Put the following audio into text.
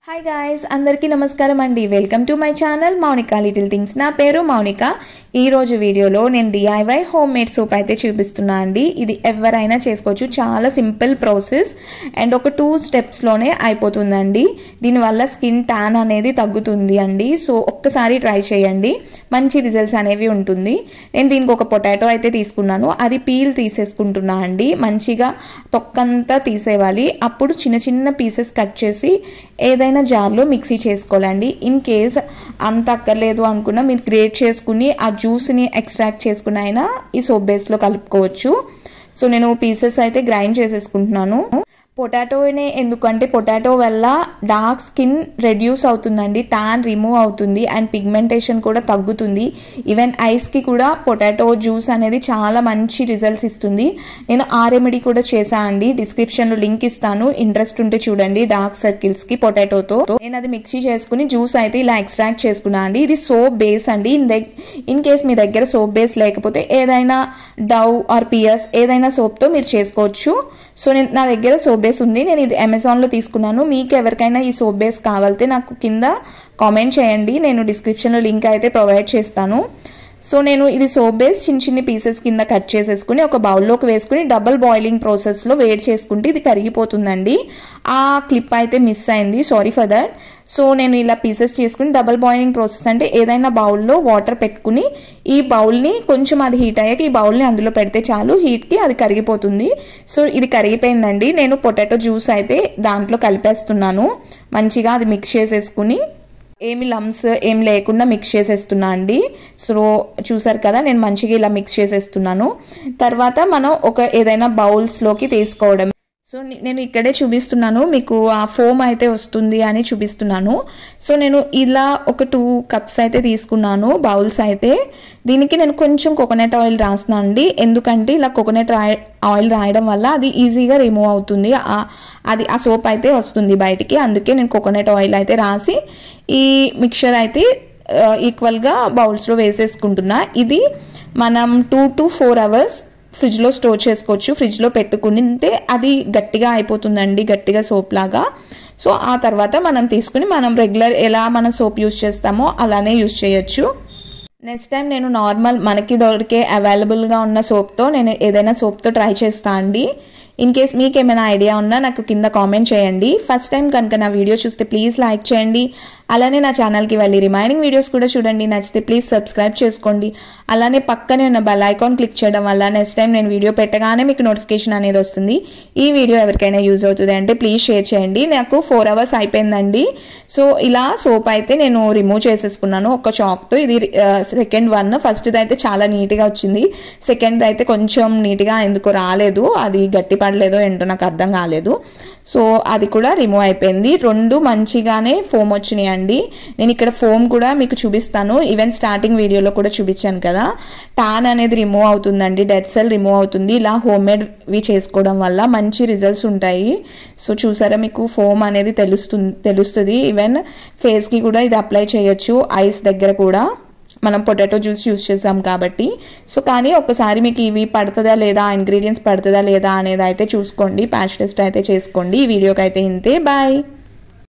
hi guys అందరికీ నమస్కారం అండి welcome to my channel Mounika little things నా పేరు మౌనిక ఈ రోజు వీడియోలో నేను డిఐవై హోమ్ మేడ్ సోప్ అయితే చూపిస్తున్నా అండి ఇది ఎవరైనా చేసుకోవచ్చు చాలా సింపుల్ ప్రాసెస్ అండ్ ఒక టూ స్టెప్స్లోనే అయిపోతుందండి దీనివల్ల స్కిన్ ట్యాన్ అనేది తగ్గుతుంది అండి సో ఒక్కసారి ట్రై చేయండి మంచి రిజల్ట్స్ అనేవి ఉంటుంది నేను దీనికి ఒక పొటాటో అయితే తీసుకున్నాను అది పీల్ తీసేసుకుంటున్నా అండి మంచిగా తొక్కంతా తీసేవాలి అప్పుడు చిన్న చిన్న పీసెస్ కట్ చేసి ఏదైనా జార్లో మిక్సీ చేసుకోవాలండి ఇన్ కేస్ అంత అక్కర్లేదు అనుకున్నా మీరు గ్రేట్ చేసుకుని ఆ జ్యూస్ని ఎక్స్ట్రాక్ట్ చేసుకుని అయినా ఈ సోప్ బేస్లో కలుపుకోవచ్చు సో నేను పీసెస్ అయితే గ్రైండ్ చేసేసుకుంటున్నాను పొటాటోనే ఎందుకంటే పొటాటో వల్ల డార్క్ స్కిన్ రెడ్యూస్ అవుతుందండి ట్యాన్ రిమూవ్ అవుతుంది అండ్ పిగ్మెంటేషన్ కూడా తగ్గుతుంది ఈవెన్ ఐస్కి కూడా పొటాటో జ్యూస్ అనేది చాలా మంచి రిజల్ట్స్ ఇస్తుంది నేను ఆ రెమెడీ కూడా చేశా అండి డిస్క్రిప్షన్లో లింక్ ఇస్తాను ఇంట్రెస్ట్ ఉంటే చూడండి డార్క్ సర్కిల్స్కి పొటాటోతో నేను అది మిక్సీ చేసుకుని జ్యూస్ అయితే ఇలా ఎక్స్ట్రాక్ట్ చేసుకున్నా అండి ఇది సోప్ బేస్ అండి ఇన్ దగ్ ఇన్ కేస్ మీ దగ్గర సోప్ బేస్ లేకపోతే ఏదైనా డవ్ ఆర్ పియర్స్ ఏదైనా సోప్తో మీరు చేసుకోవచ్చు సో నేను నా దగ్గర సోప్ బేస్ ఉంది నేను ఇది అమెజాన్లో తీసుకున్నాను మీకు ఎవరికైనా ఈ సోప్ బేస్ కావాలితే నాకు కింద కామెంట్ చేయండి నేను డిస్క్రిప్షన్లో లింక్ అయితే ప్రొవైడ్ చేస్తాను సో నేను ఇది సోప్ బేస్ చిన్న చిన్న పీసెస్ కింద కట్ చేసేసుకుని ఒక బౌల్లోకి వేసుకుని డబుల్ బాయిలింగ్ ప్రాసెస్లో వేడి చేసుకుంటే ఇది కరిగిపోతుందండి ఆ క్లిప్ అయితే మిస్ అయింది సారీ ఫర్ దట్ సో నేను ఇలా పీసెస్ చేసుకుని డబల్ బాయిలింగ్ ప్రాసెస్ అంటే ఏదైనా బౌల్లో వాటర్ పెట్టుకుని ఈ బౌల్ని కొంచెం అది హీట్ అయ్యాక ఈ బౌల్ని అందులో పెడితే చాలు హీట్కి అది కరిగిపోతుంది సో ఇది కరిగిపోయిందండి నేను పొటాటో జ్యూస్ అయితే దాంట్లో కలిపేస్తున్నాను మంచిగా అది మిక్స్ చేసేసుకుని ఏమి లమ్స్ ఏం లేకుండా మిక్స్ చేసేస్తున్నా అండి సో చూసారు కదా నేను మంచిగా ఇలా మిక్స్ చేసేస్తున్నాను తర్వాత మనం ఒక ఏదైనా బౌల్స్లోకి తీసుకోవడం సో నేను ఇక్కడే చూపిస్తున్నాను మీకు ఆ ఫోమ్ అయితే వస్తుంది అని చూపిస్తున్నాను సో నేను ఇలా ఒక టూ కప్స్ అయితే తీసుకున్నాను బౌల్స్ అయితే దీనికి నేను కొంచెం కోకోనట్ ఆయిల్ రాస్తున్నాను అండి ఎందుకంటే ఇలా కోకోనట్ ఆయిల్ రాయడం వల్ల అది ఈజీగా రిమూవ్ అవుతుంది అది ఆ సోప్ అయితే వస్తుంది బయటికి అందుకే నేను కోకోనట్ ఆయిల్ అయితే రాసి ఈ మిక్చర్ అయితే ఈక్వల్గా బౌల్స్లో వేసేసుకుంటున్నా ఇది మనం టూ టు ఫోర్ అవర్స్ ఫ్రిడ్జ్లో స్టోర్ చేసుకోవచ్చు ఫ్రిడ్జ్లో పెట్టుకుంటే అది గట్టిగా అయిపోతుందండి గట్టిగా సోప్ లాగా సో ఆ తర్వాత మనం తీసుకుని మనం రెగ్యులర్ ఎలా మనం సోప్ యూస్ చేస్తామో అలానే యూస్ చేయొచ్చు నెక్స్ట్ టైం నేను నార్మల్ మనకి దొరికే అవైలబుల్గా ఉన్న సోప్తో నేను ఏదైనా సోప్తో ట్రై చేస్తా అండి ఇన్ కేస్ మీకు ఏమైనా ఐడియా ఉన్నా నాకు కింద కామెంట్ చేయండి ఫస్ట్ టైం కనుక నా వీడియో చూస్తే ప్లీజ్ లైక్ చేయండి అలానే నా ఛానల్కి వెళ్ళి రిమైనింగ్ వీడియోస్ కూడా చూడండి నచ్చితే ప్లీజ్ సబ్స్క్రైబ్ చేసుకోండి అలానే పక్కనే ఉన్న బెల్ ఐకాన్ క్లిక్ చేయడం వల్ల నెక్స్ట్ టైం నేను వీడియో పెట్టగానే మీకు నోటిఫికేషన్ అనేది వస్తుంది ఈ వీడియో ఎవరికైనా యూజ్ అవుతుంది అంటే ప్లీజ్ షేర్ చేయండి నాకు ఫోర్ అవర్స్ అయిపోయిందండి సో ఇలా సోప్ అయితే నేను రిమూవ్ చేసేసుకున్నాను ఒక చాక్తో ఇది సెకండ్ వన్ ఫస్ట్ది అయితే చాలా నీట్గా వచ్చింది సెకండ్ అయితే కొంచెం నీట్గా ఎందుకు రాలేదు అది గట్టి పడలేదో ఏంటో నాకు అర్థం కాలేదు సో అది కూడా రిమూవ్ అయిపోయింది రెండు మంచిగానే ఫోమ్ వచ్చినాయి అండి నేను ఇక్కడ ఫోమ్ కూడా మీకు చూపిస్తాను ఈవెన్ స్టార్టింగ్ వీడియోలో కూడా చూపించాను కదా టాన్ అనేది రిమూవ్ అవుతుందండి డెడ్ సెల్ రిమూవ్ అవుతుంది ఇలా హోమ్ మేడ్వి చేసుకోవడం వల్ల మంచి రిజల్ట్స్ ఉంటాయి సో చూసారా మీకు ఫోమ్ అనేది తెలుస్తుంది తెలుస్తుంది ఈవెన్ ఫేస్కి కూడా ఇది అప్లై చేయొచ్చు ఐస్ దగ్గర కూడా మనం పొటాటో జ్యూస్ యూస్ చేసాం కాబట్టి సో కానీ ఒకసారి మీకు ఇవి పడుతుందా లేదా ఇంగ్రీడియంట్స్ పడుతుందా లేదా అనేది అయితే చూసుకోండి ప్యాచ్ టెస్ట్ అయితే చేసుకోండి ఈ వీడియోకి అయితే ఇంతే బాయ్